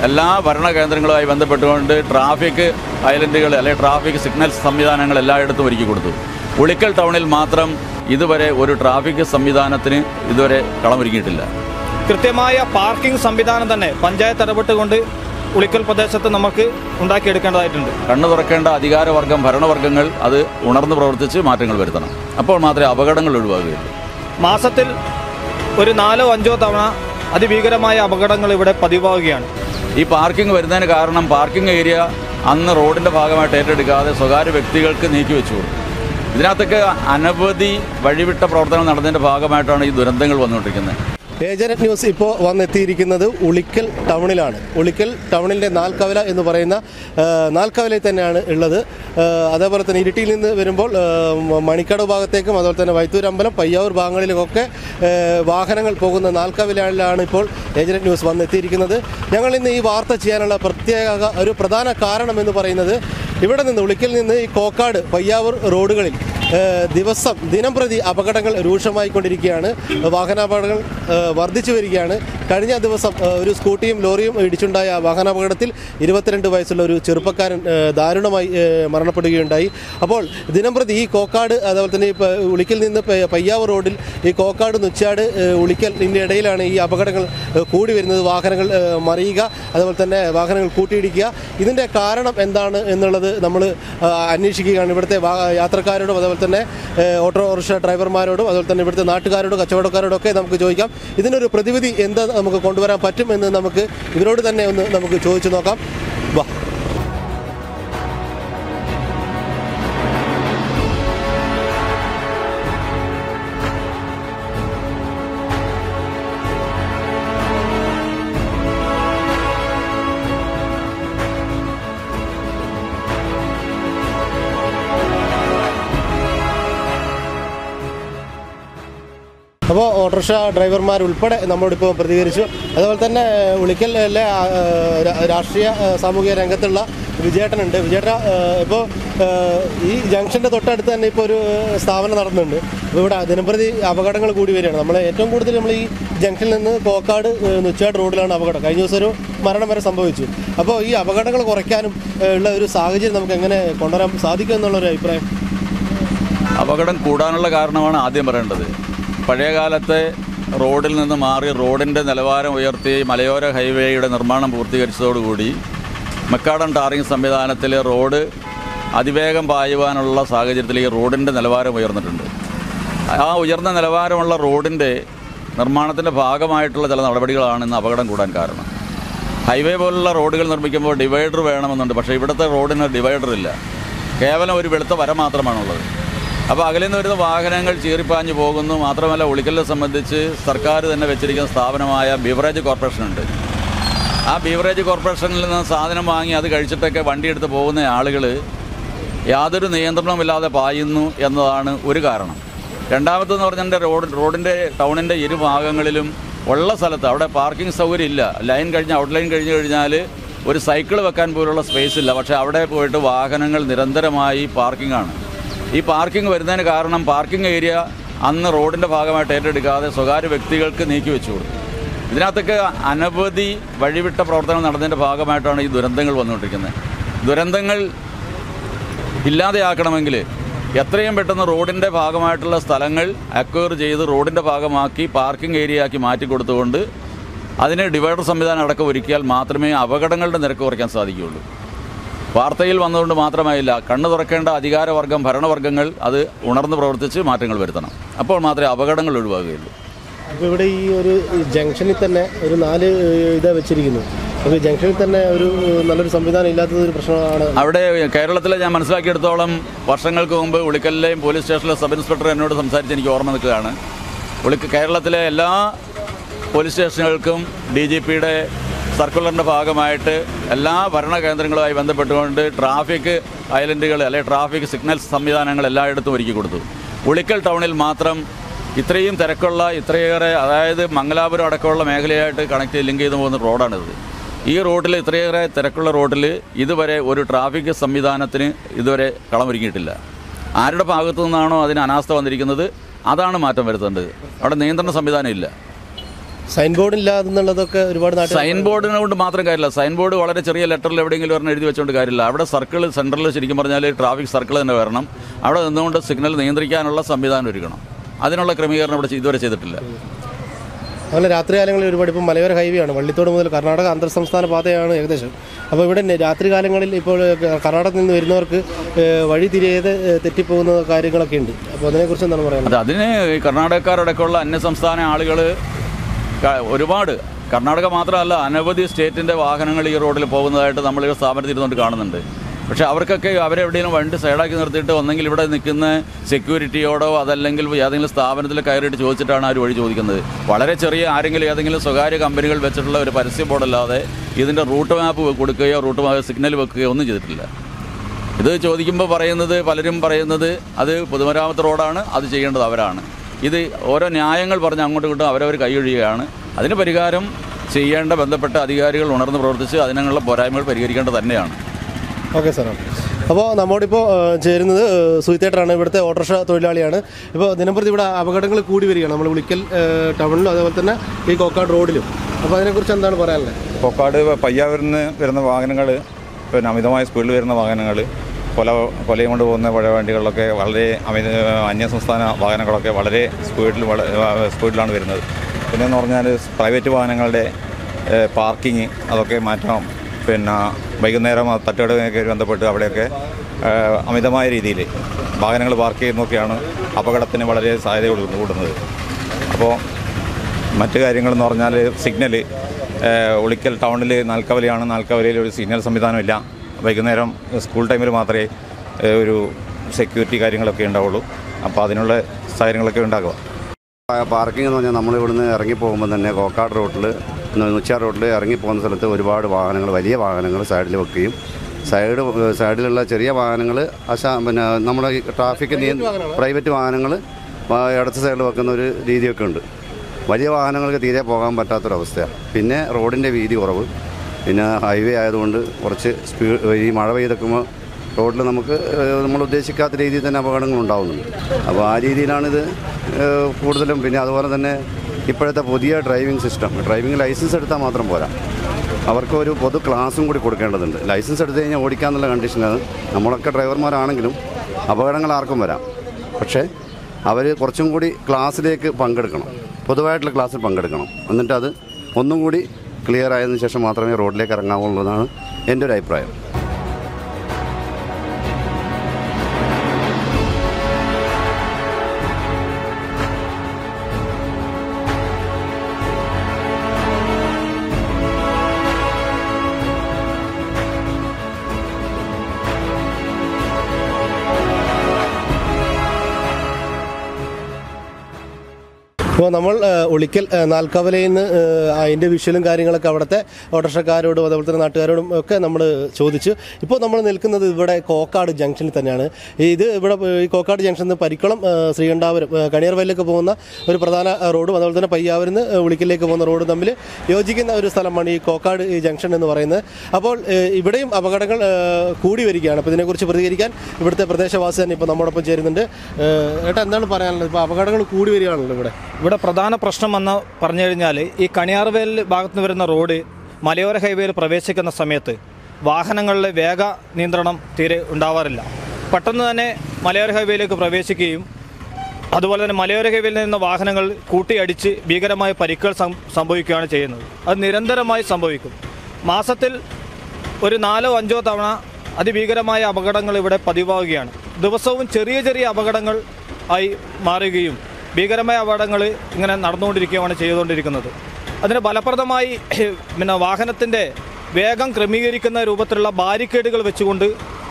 എല്ലാ ഭരണ കേന്ദ്രങ്ങളുമായി ബന്ധപ്പെട്ടുകൊണ്ട് ട്രാഫിക് ഐലൻഡുകൾ അല്ലെങ്കിൽ ട്രാഫിക് സിഗ്നൽ സംവിധാനങ്ങൾ എല്ലായിടത്തും ഒരുക്കി കൊടുത്തു ഉളിക്കൽ ടൗണിൽ മാത്രം ഇതുവരെ ഒരു ട്രാഫിക് സംവിധാനത്തിന് ഇതുവരെ കളമൊരുക്കിയിട്ടില്ല കൃത്യമായ പാർക്കിംഗ് സംവിധാനം തന്നെ പഞ്ചായത്ത് ഇടപെട്ടുകൊണ്ട് ഉളിക്കൽ പ്രദേശത്ത് നമുക്ക് ഉണ്ടാക്കിയെടുക്കേണ്ടതായിട്ടുണ്ട് കണ്ണു തുറക്കേണ്ട അധികാരവർഗം ഭരണവർഗങ്ങൾ അത് ഉണർന്നു പ്രവർത്തിച്ച് മാറ്റങ്ങൾ വരുത്തണം അപ്പോൾ മാത്രമേ അപകടങ്ങൾ ഒഴിവാകുകയുള്ളൂ മാസത്തിൽ ഒരു നാലോ അഞ്ചോ തവണ അതിഭീകരമായ അപകടങ്ങൾ ഇവിടെ പതിവാകുകയാണ് ഈ പാർക്കിംഗ് വരുന്നതിന് കാരണം പാർക്കിംഗ് ഏരിയ അന്ന് റോഡിൻ്റെ ഭാഗമായിട്ട് ഏറ്റെടുക്കാതെ സ്വകാര്യ വ്യക്തികൾക്ക് നീക്കി വെച്ചു കൊടുത്തു ഇതിനകത്തൊക്കെ അനവധി വഴിവിട്ട പ്രവർത്തനം നടന്നതിൻ്റെ ഭാഗമായിട്ടാണ് ഈ ദുരന്തങ്ങൾ വന്നുകൊണ്ടിരിക്കുന്നത് ഏജനറ്റ് ന്യൂസ് ഇപ്പോൾ വന്നെത്തിയിരിക്കുന്നത് ഉളിക്കൽ ടൗണിലാണ് ഉളിക്കൽ ടൗണിൻ്റെ നാൽക്കവല എന്ന് പറയുന്ന ആ, നാൽക്കവലയിൽ തന്നെയാണ് ഉള്ളത് ആ, അതേപോലെ തന്നെ ഇരിട്ടിയിൽ നിന്ന് വരുമ്പോൾ ആ, മ- മണിക്കടവ് ഭാഗത്തേക്കും അതുപോലെ തന്നെ വൈത്തൂരമ്പലം പയ്യാവൂർ ഭാഗങ്ങളിലുമൊക്കെ ആ, വാഹനങ്ങൾ പോകുന്ന നാൽക്കവലയിലാണ് ഇപ്പോൾ ഏജനറ്റ് ന്യൂസ് വന്നെത്തിയിരിക്കുന്നത് ഞങ്ങൾ ഇന്ന് ഈ വാർത്ത ചെയ്യാനുള്ള പ്രത്യേക ഒരു പ്രധാന കാരണം എന്ന് പറയുന്നത് ഇവിടെ നിന്ന് ഉളിക്കൽ നിന്ന് ഈ കോക്കാട് പയ്യാവൂർ റോഡുകളിൽ ഏഹ് ദിവസം ദിനം പ്രതി അപകടങ്ങൾ രൂക്ഷമായിക്കൊണ്ടിരിക്കുകയാണ് വാഹനാപകടങ്ങൾ ഏഹ് വർദ്ധിച്ചു വരികയാണ് കഴിഞ്ഞ ദിവസം ഏഹ് ഒരു സ്കൂട്ടിയും ലോറിയും ഇടിച്ചുണ്ടായ വാഹനാപകടത്തിൽ ഇരുപത്തിരണ്ട് വയസ്സുള്ള ഒരു ചെറുപ്പക്കാരൻ ഏഹ് ദാരുണമായി ഏഹ് മരണപ്പെടുകയുണ്ടായി അപ്പോൾ ദിനം പ്രതി ഈ കോക്കാട് അതുപോലെ തന്നെ ഈ പ- ഉളിക്കൽ നിന്ന് പ- പയ്യാവൂർ റോഡിൽ ഈ കോക്കാട് നുച്ചാട് ഏഹ് ഉളിക്കലിൻ്റെ ഇടയിലാണ് ഈ അപകടങ്ങൾ ഏഹ് കൂടി വരുന്നത് വാഹനങ്ങൾ ഏഹ് മറിയുക അതുപോലെ തന്നെ വാഹനങ്ങൾ കൂട്ടിയിടിക്കുക ഇതിൻ്റെ കാരണം എന്താണ് എന്നുള്ളത് നമ്മൾ അന്വേഷിക്കുകയാണ് ഇവിടുത്തെ വാ- യാത്രക്കാരോടും അതുപോലെ തന്നെ ഏഹ് ഓട്ടോറിക്ഷ ഡ്രൈവർമാരോടും അതുപോലെ തന്നെ ഇവിടുത്തെ നാട്ടുകാരോടും കച്ചവടക്കാരോടും ഒക്കെ നമുക്ക് ചോദിക്കാം ഇതിനൊരു പ്രതിവിധി എന്താ നമുക്ക് കൊണ്ടുവരാൻ പറ്റും എന്ന് നമുക്ക് ഇവരോട് തന്നെ ഒന്ന് നമുക്ക് ചോദിച്ചു നോക്കാം വാ അപ്പോൾ ഓട്ടോറിക്ഷ ഡ്രൈവർമാർ ഉൾപ്പെടെ നമ്മളോടിപ്പോൾ പ്രതികരിച്ചു അതുപോലെ തന്നെ ഉളിക്കലിലെ ആ, രാ- രാഷ്ട്രീയ ആ, സാമൂഹിക രംഗത്തുള്ള വിജയേട്ടനുണ്ട് വിജയേട്ട ഇപ്പോൾ ഈ ജംഗ്ഷൻ്റെ തൊട്ടടുത്ത് തന്നെ ഇപ്പോൾ ഒരു സ്ഥാപനം നടന്നുണ്ട് അപ്പോൾ ഇവിടെ ദിനംപ്രതി അപകടങ്ങൾ കൂടി വരികയാണ് നമ്മൾ ഏറ്റവും കൂടുതൽ നമ്മൾ ഈ ജംഗ്ഷനിൽ നിന്ന് കോക്കാട് ഏ, നുച്ചാട് റോഡിലാണ് അപകടം കഴിഞ്ഞ ദിവസം ഒരു മരണം വരെ സംഭവിച്ചു അപ്പോൾ ഈ അപകടങ്ങൾ കുറയ്ക്കാനും ഏ, ഉള്ള ഒരു സാഹചര്യം നമുക്ക് എങ്ങനെ കൊണ്ടുവരാൻ സാധിക്കും എന്നുള്ളൊരു അഭിപ്രായം അപകടം കൂടാനുള്ള കാരണമാണ് ആദ്യം പറയേണ്ടത് പഴയകാലത്തെ റോഡിൽ നിന്ന് മാറി റോഡിൻ്റെ നിലവാരം ഉയർത്തി മലയോര ഹൈവേയുടെ നിർമ്മാണം പൂർത്തീകരിച്ചതോടുകൂടി മക്കാടൻ ടാറിംഗ് സംവിധാനത്തിൽ റോഡ് അതിവേഗം പായുവാനുള്ള സാഹചര്യത്തിൽ ഈ റോഡിൻ്റെ നിലവാരം ഉയർന്നിട്ടുണ്ട് ആ ഉയർന്ന നിലവാരമുള്ള റോഡിൻ്റെ നിർമ്മാണത്തിൻ്റെ ഭാഗമായിട്ടുള്ള ചില നടപടികളാണ് ഇന്ന് അപകടം കൂടാൻ കാരണം ഹൈവേ പോലുള്ള റോഡുകൾ നിർമ്മിക്കുമ്പോൾ ഡിവൈഡർ വേണമെന്നുണ്ട് പക്ഷേ ഇവിടുത്തെ റോഡിന് ഡിവൈഡർ ഇല്ല കേവലം ഒരു വെളുത്ത വര മാത്രമാണുള്ളത് അപ്പോൾ അകലിൽ നിന്ന് വരുന്ന വാഹനങ്ങൾ ചീറിപ്പാഞ്ഞു പോകുന്നു മാത്രമല്ല ഉളിക്കലിനെ സംബന്ധിച്ച് സർക്കാർ തന്നെ വെച്ചിരിക്കുന്ന സ്ഥാപനമായ ബിവറേജ് കോർപ്പറേഷൻ ഉണ്ട് ആ ബീവറേജ് കോർപ്പറേഷനിൽ നിന്ന് സാധനം വാങ്ങി അത് കഴിച്ചിട്ടൊക്കെ വണ്ടി എടുത്ത് പോകുന്ന ആളുകൾ യാതൊരു നിയന്ത്രണമില്ലാതെ പായുന്നു എന്നതാണ് ഒരു കാരണം രണ്ടാമത്തെന്ന് പറഞ്ഞാൽ റോഡ് റോഡിൻ്റെ ടൗണിൻ്റെ ഇരുഭാഗങ്ങളിലും ഉള്ള സ്ഥലത്ത് അവിടെ പാർക്കിംഗ് സൗകര്യം ഇല്ല ലൈൻ കഴിഞ്ഞ് ഔട്ട് ലൈൻ കഴിഞ്ഞ് കഴിഞ്ഞാൽ ഒരു സൈക്കിൾ വെക്കാൻ പോലുള്ള സ്പേസ് ഇല്ല പക്ഷേ അവിടെ പോയിട്ട് വാഹനങ്ങൾ നിരന്തരമായി പാർക്കിംഗ് ആണ് ഈ പാർക്കിംഗ് വരുന്നതിന് കാരണം പാർക്കിംഗ് ഏരിയ അന്ന് റോഡിൻ്റെ ഭാഗമായിട്ട് ഏറ്റെടുക്കാതെ സ്വകാര്യ വ്യക്തികൾക്ക് നീക്കി വെച്ചു കൊടുത്തു ഇതിനകത്തൊക്കെ അനവധി വഴിവിട്ട പ്രവർത്തനം നടന്നതിൻ്റെ ഭാഗമായിട്ടാണ് ഈ ദുരന്തങ്ങൾ വന്നുകൊണ്ടിരിക്കുന്നത് ദുരന്തങ്ങൾ ഇല്ലാതെയാക്കണമെങ്കിൽ എത്രയും പെട്ടെന്ന് റോഡിൻ്റെ ഭാഗമായിട്ടുള്ള സ്ഥലങ്ങൾ അക്വയർ ചെയ്ത് റോഡിൻ്റെ ഭാഗമാക്കി പാർക്കിംഗ് ഏരിയ ആക്കി മാറ്റി കൊടുത്തുകൊണ്ട് അതിന് ഡിവൈഡർ സംവിധാനം അടക്കം ഒരുക്കിയാൽ മാത്രമേ അപകടങ്ങളുടെ നിരക്ക് കുറയ്ക്കാൻ സാധിക്കുകയുള്ളൂ വാർത്തയിൽ വന്നുകൊണ്ട് മാത്രമായില്ല കണ്ണു തുറക്കേണ്ട അധികാരവർഗം ഭരണവർഗങ്ങൾ അത് ഉണർന്ന് പ്രവർത്തിച്ച് മാറ്റങ്ങൾ വരുത്തണം അപ്പോൾ മാത്രമേ അപകടങ്ങൾ ഒഴിവാകുകയുള്ളൂ അപ്പോൾ ഇവിടെ ഈ ഒരു ജംഗ്ഷനിൽ തന്നെ ഒരു നാല് ഇതാ വെച്ചിരിക്കുന്നു അപ്പോൾ ഈ ജംഗ്ഷനിൽ തന്നെ ഒരു നല്ലൊരു സംവിധാനം ഇല്ലാത്തത് ഒരു പ്രശ്നമാണ് അവിടെ കേരളത്തിലെ ഞാൻ മനസ്സിലാക്കിയെടുത്തോളം വർഷങ്ങൾക്ക് മുമ്പ് ഉളിക്കലിലെയും പോലീസ് സ്റ്റേഷനിലെ സബ് ഇൻസ്പെക്ടർ എന്നോട് സംസാരിച്ച് എനിക്ക് ഓർമ്മ നിൽക്കുകയാണ് ഉളിക്ക കേരളത്തിലെ എല്ലാ പോലീസ് സ്റ്റേഷനുകൾക്കും ഡി ജി പിയുടെ സർക്കുലറിൻ്റെ ഭാഗമായിട്ട് എല്ലാ ഭരണ കേന്ദ്രങ്ങളുമായി ബന്ധപ്പെട്ടുകൊണ്ട് ട്രാഫിക് ഐലൻഡുകൾ അല്ലെങ്കിൽ ട്രാഫിക് സിഗ്നൽ സംവിധാനങ്ങൾ എല്ലായിടത്തും ഒരുക്കി കൊടുത്തു ഉളിക്കൽ ടൗണിൽ മാത്രം ഇത്രയും തിരക്കുള്ള ഇത്രയേറെ അതായത് മംഗലാപുരം അടക്കമുള്ള മേഖലയായിട്ട് കണക്ട് ചെയ്ത് ലിങ്ക് ചെയ്ത് പോകുന്ന റോഡാണിത് ഈ റോഡിൽ ഇത്രയേറെ തിരക്കുള്ള റോഡിൽ ഇതുവരെ ഒരു ട്രാഫിക് സംവിധാനത്തിന് ഇതുവരെ കളമൊരുങ്ങിയിട്ടില്ല ആരുടെ ഭാഗത്തു നിന്നാണോ അതിന് അനാസ്ഥ വന്നിരിക്കുന്നത് അതാണ് മാറ്റം വരുത്തേണ്ടത് അവിടെ നിയന്ത്രണ സംവിധാനം ഇല്ല സൈൻ ബോർഡ് ഇല്ലാതെന്നുള്ളതൊക്കെ ഒരുപാട് നാട്ടിൽ സൈൻ ബോർഡിനെ കൊണ്ട് മാത്രം കാര്യമില്ല സൈൻ ബോർഡ് വളരെ ചെറിയ ലെറ്ററിൽ എവിടെയെങ്കിലും ഒരെണ്ണം എഴുതി വെച്ചുകൊണ്ട് കാര്യമില്ല അവിടെ സർക്കിൾ സെൻട്രലിൽ ശരിക്കും പറഞ്ഞാൽ ട്രാഫിക് സർക്കിൾ തന്നെ വരണം അവിടെ നിന്നുകൊണ്ട് സിഗ്നൽ നിയന്ത്രിക്കാനുള്ള സംവിധാനം ഒരുക്കണം അതിനുള്ള ക്രമീകരണം ഇവിടെ ഇതുവരെ ചെയ്തിട്ടില്ല അതുപോലെ രാത്രി കാലങ്ങളിൽ ഒരുപാട് ഇപ്പം മലയോര ഹൈവേ ആണ് വള്ളിത്തോട് മുതൽ കർണാടക അന്തർ സംസ്ഥാന പാതയാണ് ഏകദേശം അപ്പോൾ ഇവിടെ നെ- രാത്രി കാലങ്ങളിൽ ഇപ്പോൾ ക- കർണാടകത്തിൽ നിന്ന് വരുന്നവർക്ക് ഏഹ്, വഴി തിരിയാതെ ഏഹ്, തെറ്റിപ്പോകുന്ന കാര്യങ്ങളൊക്കെ ഉണ്ട് അപ്പോൾ അതിനെക്കുറിച്ച് എന്താണ് പറയാനുള്ളത് അത് അതിന് ഈ കർണാടകക്കാരടക്കമുള്ള അന്യസംസ്ഥാന ആളുകൾ ഒരുപാട് കർണാടക മാത്രമല്ല അനവധി സ്റ്റേറ്റിൻ്റെ വാഹനങ്ങൾ ഈ റോഡിൽ പോകുന്നതായിട്ട് നമ്മൾ ഈ സ്ഥാപനത്തിൽ ഇരുന്നുകൊണ്ട് കാണുന്നുണ്ട് പക്ഷേ അവർക്കൊക്കെ അവരെവിടെയെങ്കിലും വണ്ടി സൈഡാക്കി നിർത്തിയിട്ട് ഒന്നെങ്കിൽ ഇവിടെ നിൽക്കുന്ന സെക്യൂരിറ്റിയോടോ അതല്ലെങ്കിൽ ഏതെങ്കിലും സ്ഥാപനത്തിൽ കയറിയിട്ട് ചോദിച്ചിട്ടാണ് അവർ വഴി ചോദിക്കുന്നത് വളരെ ചെറിയ ആരെങ്കിലും ഏതെങ്കിലും സ്വകാര്യ കമ്പനികൾ വെച്ചിട്ടുള്ള ഒരു പരസ്യ ബോർഡല്ലാതെ ഇതിൻ്റെ റൂട്ട് മാപ്പ് കൊടുക്കുകയോ റൂട്ട് മാപ്പ് സിഗ്നൽ വെക്കുകയോ ഒന്നും ചെയ്തിട്ടില്ല ഇത് ചോദിക്കുമ്പോൾ പറയുന്നത് പലരും പറയുന്നത് അത് പൊതുമരാമത്ത് റോഡാണ് അത് ചെയ്യേണ്ടത് അവരാണ് ഇത് ഓരോ ന്യായങ്ങൾ പറഞ്ഞ് അങ്ങോട്ടും ഇങ്ങോട്ടും അവരവർ കൈയൊഴിയുകയാണ് അതിന് പരിഹാരം ചെയ്യേണ്ട ബന്ധപ്പെട്ട അധികാരികൾ ഉണർന്ന് പ്രവർത്തിച്ച് അതിനുള്ള പോരായ്മകൾ പരിഹരിക്കേണ്ടത് തന്നെയാണ് ഓക്കെ സാറാണ് അപ്പോൾ നമ്മോടിപ്പോൾ ഏഹ്, ചേരുന്നത് ഏഹ്, സുഹിത്തേട്ടറാണ് ഇവിടുത്തെ ഓട്ടോറിക്ഷ തൊഴിലാളിയാണ് ഇപ്പോൾ ദിനംപ്രതി ഇവിടെ അപകടങ്ങൾ കൂടി വരികയാണ് നമ്മൾ വിളിക്കൽ ഏഹ്, ടൗണിലും അതേപോലെ തന്നെ ഈ കോക്കാട് റോഡിലും അപ്പോൾ അതിനെക്കുറിച്ച് എന്താണ് പറയാനുള്ളത് കൊക്കാട് പയ്യാവൂരിൽ നിന്ന് വരുന്ന വാഹനങ്ങൾ പിന്നെ അമിതമായ സ്പീഡിൽ വരുന്ന വാഹനങ്ങൾ കൊല കൊലയും കൊണ്ട് പോകുന്ന പഴവണ്ടികളിലൊക്കെ വളരെ അമിത അന്യസംസ്ഥാന വാഹനങ്ങളൊക്കെ വളരെ സ്പീഡിൽ വള- സ്പീഡിലാണ് വരുന്നത് പിന്നെ എന്ന് പറഞ്ഞാൽ പ്രൈവറ്റ് വാഹനങ്ങളുടെ പാർക്കിങ് അതൊക്കെ മാറ്റണം പിന്നെ വൈകുന്നേരം ആ തട്ടുകടയൊക്കെ ബന്ധപ്പെട്ട് അവിടെയൊക്കെ ഏഹ്, അമിതമായ രീതിയിൽ വാഹനങ്ങൾ പാർക്ക് ചെയ്യുന്നതൊക്കെയാണ് അപകടത്തിന് വളരെ സാധ്യത കൊടു- കൂടുന്നത് അപ്പോൾ മറ്റു കാര്യങ്ങളെന്ന് പറഞ്ഞാൽ സിഗ്നൽ ഉളിക്കൽ ടൗണിൽ നാൽക്കവലയാണ് നാൽക്കവലയിൽ ഒരു സിഗ്നൽ സംവിധാനമില്ല വൈകുന്നേരം സ്കൂൾ ടൈമിൽ മാത്രമേ ഏഹ്, ഒരു സെക്യൂരിറ്റി കാര്യങ്ങളൊക്കെ ഉണ്ടാവുള്ളൂ അപ്പോൾ അതിനുള്ള സാഹചര്യങ്ങളൊക്കെ ഉണ്ടാകുക പാർക്കിംഗ് എന്ന് പറഞ്ഞാൽ നമ്മൾ ഇവിടുന്ന് ഇറങ്ങി പോകുമ്പോൾ തന്നെ കോക്കാട് റോട്ടിൽ നുച്ചാർ റോട്ടിൽ ഇറങ്ങി പോകുന്ന സ്ഥലത്ത് ഒരുപാട് വാഹനങ്ങൾ വലിയ വാഹനങ്ങൾ സൈഡിൽ വെക്കുകയും സൈഡ് സൈഡിലുള്ള ചെറിയ വാഹനങ്ങൾ അശാ പിന്നെ നമ്മുടെ ഈ ട്രാഫിക് നിയ പ്രൈവറ്റ് വാഹനങ്ങൾ ഇടത്ത് സൈഡിൽ വെക്കുന്ന ഒരു രീതിയൊക്കെ ഉണ്ട് വലിയ വാഹനങ്ങൾക്ക് തീരെ പോകാൻ പറ്റാത്തൊരവസ്ഥയാണ് പിന്നെ റോഡിൻ്റെ വീതി കുറവ് പിന്നെ ഹൈവേ ആയതുകൊണ്ട് കുറച്ച് സ്പീഡ് ഈ മഴ പെയ്തൊക്കുമ്പോൾ റോഡിൽ നമുക്ക് ഏഹ്, നമ്മൾ ഉദ്ദേശിക്കാത്ത രീതിയിൽ തന്നെ അപകടങ്ങൾ ഉണ്ടാകുന്നുണ്ട് അപ്പോൾ ആ രീതിയിലാണിത് ഏഹ്, കൂടുതലും പിന്നെ അതുപോലെ തന്നെ ഇപ്പോഴത്തെ പുതിയ ഡ്രൈവിംഗ് സിസ്റ്റം ഡ്രൈവിംഗ് ലൈസൻസ് എടുത്താൽ മാത്രം പോരാ അവർക്ക് ഒരു പൊതു ക്ലാസ്സും കൂടി കൊടുക്കേണ്ടതുണ്ട് ലൈസൻസ് എടുത്തു കഴിഞ്ഞാൽ ഓടിക്കാന്നുള്ള കണ്ടീഷനാണ് നമ്മളൊക്കെ ഡ്രൈവർമാരാണെങ്കിലും അപകടങ്ങൾ ആർക്കും വരാം പക്ഷേ അവർ കുറച്ചും കൂടി ക്ലാസ്സിലേക്ക് പങ്കെടുക്കണം പൊതുവായിട്ടുള്ള ക്ലാസ്സിൽ പങ്കെടുക്കണം എന്നിട്ട് അത് ഒന്നും കൂടി ക്ലിയർ ആയതിനു ശേഷം മാത്രമേ റോഡിലേക്ക് ഇറങ്ങാവുള്ളൂ എന്നാണ് എൻ്റെ ഒരു അഭിപ്രായം ഇപ്പോൾ നമ്മൾ ഏഹ്, ഉളിക്കൽ ഏഹ്, നാൽക്കവലയിൽ നിന്ന് ഏഹ്, അതിൻ്റെ വിഷ്വലും കാര്യങ്ങളൊക്കെ അവിടുത്തെ ഓട്ടോറിക്ഷക്കാരോടും അതേപോലെ തന്നെ നാട്ടുകാരോടും ഒക്കെ നമ്മൾ ചോദിച്ചു ഇപ്പോൾ നമ്മൾ നിൽക്കുന്നത് ഇവിടെ കോക്കാട് ജംഗ്ഷനിൽ തന്നെയാണ് ഇത് ഇവിടെ ഏഹ്, ഈ കോക്കാട് ജംഗ്ഷനിൽ നിന്ന് പരിക്കുളം ഏഹ്, ശ്രീകണ്ഠാപുരം ഏഹ്, കണിയർവയലിലേക്ക് പോകുന്ന ഒരു പ്രധാന ഏഹ്, റോഡും അതുപോലെ തന്നെ പയ്യാവൂരിൽ നിന്ന് ഏഹ്, ഉളിക്കലിലേക്ക് പോകുന്ന റോഡും തമ്മിൽ യോജിക്കുന്ന ഒരു സ്ഥലമാണ് ഈ കോക്കാട് ഈ ജംഗ്ഷൻ എന്ന് പറയുന്നത് അപ്പോൾ ഏഹ്, ഇവിടെയും അപകടങ്ങൾ ഏഹ്, കൂടി വരികയാണ് അപ്പോൾ ഇതിനെക്കുറിച്ച് പ്രതികരിക്കാൻ ഇവിടുത്തെ പ്രദേശവാസി തന്നെ ഇപ്പോൾ നമ്മോടൊപ്പം ചേരുന്നുണ്ട് ഏഹ്, ഏട്ടാ എന്താണ് പറയാനുള്ളത് ഇപ്പോൾ അപകടങ്ങൾ കൂടി വരികയാണല്ലോ ഇവിടെ ഇവിടെ പ്രധാന പ്രശ്നം എന്ന് പറഞ്ഞു കഴിഞ്ഞാൽ ഈ കണിയാർവേൽ ഭാഗത്ത് നിന്ന് വരുന്ന റോഡ് മലയോര ഹൈവേയിൽ പ്രവേശിക്കുന്ന സമയത്ത് വാഹനങ്ങളിലെ വേഗ നിയന്ത്രണം തീരെ ഉണ്ടാവാറില്ല പെട്ടെന്ന് തന്നെ മലയോര ഹൈവേയിലേക്ക് പ്രവേശിക്കുകയും അതുപോലെ തന്നെ മലയോര ഹൈവേയിൽ നിന്ന് വാഹനങ്ങൾ കൂട്ടിയടിച്ച് ഭീകരമായ പരിക്കുകൾ സം- സംഭവിക്കുകയാണ് ചെയ്യുന്നത് അത് നിരന്തരമായി സംഭവിക്കും മാസത്തിൽ ഒരു നാലോ അഞ്ചോ തവണ അതിഭീകരമായ അപകടങ്ങൾ ഇവിടെ പതിവാകുകയാണ് ദിവസവും ചെറിയ ചെറിയ അപകടങ്ങൾ ആയി മാറുകയും ഭീകരമായ അപകടങ്ങൾ ഇങ്ങനെ നടന്നുകൊണ്ടിരിക്കുകയാണ് ചെയ്തുകൊണ്ടിരിക്കുന്നത് അതിന് ഫലപ്രദമായി പിന്നെ വാഹനത്തിൻ്റെ വേഗം ക്രമീകരിക്കുന്ന രൂപത്തിലുള്ള ബാരിക്കേഡുകൾ വെച്ചുകൊണ്ട്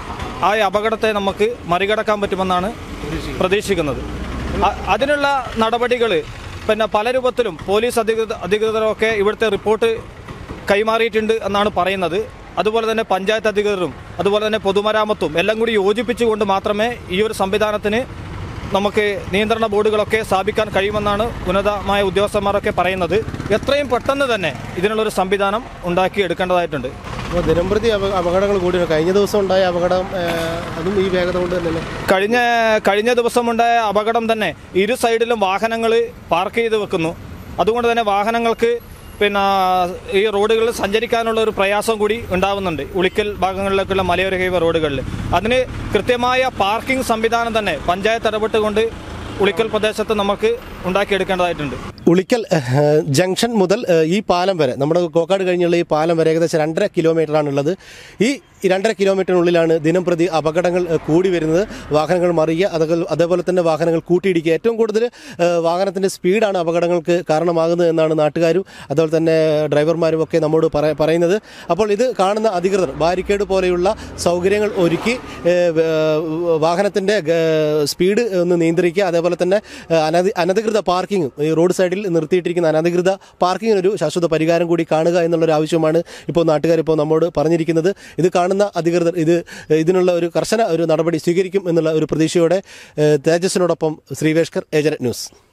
ആ അപകടത്തെ നമുക്ക് മറികടക്കാൻ പറ്റുമെന്നാണ് പ്രതീക്ഷിക്കുന്നത് അ- അതിനുള്ള നടപടികൾ പിന്നെ പല രൂപത്തിലും പോലീസ് അധികൃത അധികൃതരൊക്കെ ഇവിടുത്തെ റിപ്പോർട്ട് കൈമാറിയിട്ടുണ്ട് എന്നാണ് പറയുന്നത് അതുപോലെ തന്നെ പഞ്ചായത്ത് അധികൃതരും അതുപോലെ തന്നെ പൊതുമരാമത്തും എല്ലാം കൂടി യോജിപ്പിച്ചുകൊണ്ട് മാത്രമേ ഈ ഒരു സംവിധാനത്തിന് നമുക്ക് നിയന്ത്രണ ബോർഡുകളൊക്കെ സ്ഥാപിക്കാൻ കഴിയുമെന്നാണ് ഉന്നതമായ ഉദ്യോഗസ്ഥന്മാരൊക്കെ പറയുന്നത് എത്രയും പെട്ടെന്ന് തന്നെ ഇതിനുള്ളൊരു സംവിധാനം ഉണ്ടാക്കി എടുക്കേണ്ടതായിട്ടുണ്ട് അപ്പോൾ ദിനംപ്രതി അപ- അപകടങ്ങൾ കൂടി വരും. കഴിഞ്ഞ ദിവസം ഉണ്ടായ അപകടം ഏഹ്, അതും ഈ വേഗത കൊണ്ട് തന്നെ കഴിഞ്ഞ കഴിഞ്ഞ ദിവസമുണ്ടായ അപകടം തന്നെ ഇരു സൈഡിലും വാഹനങ്ങൾ പാർക്ക് ചെയ്ത് വെക്കുന്നു അതുകൊണ്ട് തന്നെ വാഹനങ്ങൾക്ക് പിന്നെ ഈ റോഡുകളിൽ സഞ്ചരിക്കാനുള്ള ഒരു പ്രയാസം കൂടി ഉണ്ടാവുന്നുണ്ട് ഉളിക്കൽ ഭാഗങ്ങളിലേക്കുള്ള മലയോര ഹൈവേ റോഡുകളിൽ അതിന് കൃത്യമായ പാർക്കിംഗ് സംവിധാനം തന്നെ പഞ്ചായത്ത് ഇടപെട്ടുകൊണ്ട് ഉളിക്കൽ പ്രദേശത്ത് നമുക്ക് ഉണ്ടാക്കിയെടുക്കേണ്ടതായിട്ടുണ്ട് ഉളിക്കൽ ഏഹ്, ജംഗ്ഷൻ മുതൽ ഏഹ്, ഈ പാലം വരെ നമ്മുടെ കോക്കാട് കഴിഞ്ഞുള്ള ഈ പാലം വരെ ഏകദേശം രണ്ടര കിലോമീറ്ററാണ് ഉള്ളത് ഈ രണ്ടര കിലോമീറ്ററിനുള്ളിലാണ് ദിനം പ്രതി അപകടങ്ങൾ ഏഹ്, കൂടി വരുന്നത് വാഹനങ്ങൾ മറിയുക അതേപോലെ അതേപോലെ തന്നെ വാഹനങ്ങൾ കൂട്ടിയിടിക്കുക ഏറ്റവും കൂടുതൽ ഏഹ്, വാഹനത്തിൻ്റെ സ്പീഡാണ് അപകടങ്ങൾക്ക് കാരണമാകുന്നത് എന്നാണ് നാട്ടുകാരും അതുപോലെ തന്നെ ഡ്രൈവർമാരും ഒക്കെ നമ്മോട് പറ- പറയുന്നത് അപ്പോൾ ഇത് കാണുന്ന അധികൃതർ ബാരിക്കേഡ് പോലെയുള്ള സൗകര്യങ്ങൾ ഒരുക്കി ഏഹ്, വ- വാഹനത്തിൻ്റെ ഗ- സ്പീഡ് ഒന്ന് നിയന്ത്രിക്കുക അതേപോലെ തന്നെ ഏഹ്, അനധി അനധികൃത പാർക്കിംഗ് ഈ റോഡ് സൈഡിൽ നിർത്തിയിട്ടിരിക്കുന്ന അനധികൃത പാർക്കിങ്ങിനൊരു ശാശ്വത പരിഹാരം കൂടി കാണുക എന്നുള്ളൊരു ആവശ്യമാണ് ഇപ്പോൾ നാട്ടുകാർ ഇപ്പോൾ നമ്മോട് പറഞ്ഞിരിക്കുന്നത് ഇത് കാണുന്ന അധികൃതർ ഇത് ഇതിനുള്ള ഒരു കർശന ഒരു നടപടി സ്വീകരിക്കും എന്നുള്ള ഒരു പ്രതീക്ഷയോടെ ഏഹ്, തേജസ്സിനോടൊപ്പം ശ്രീവേഷ്കർ ഏജന്റ് ന്യൂസ്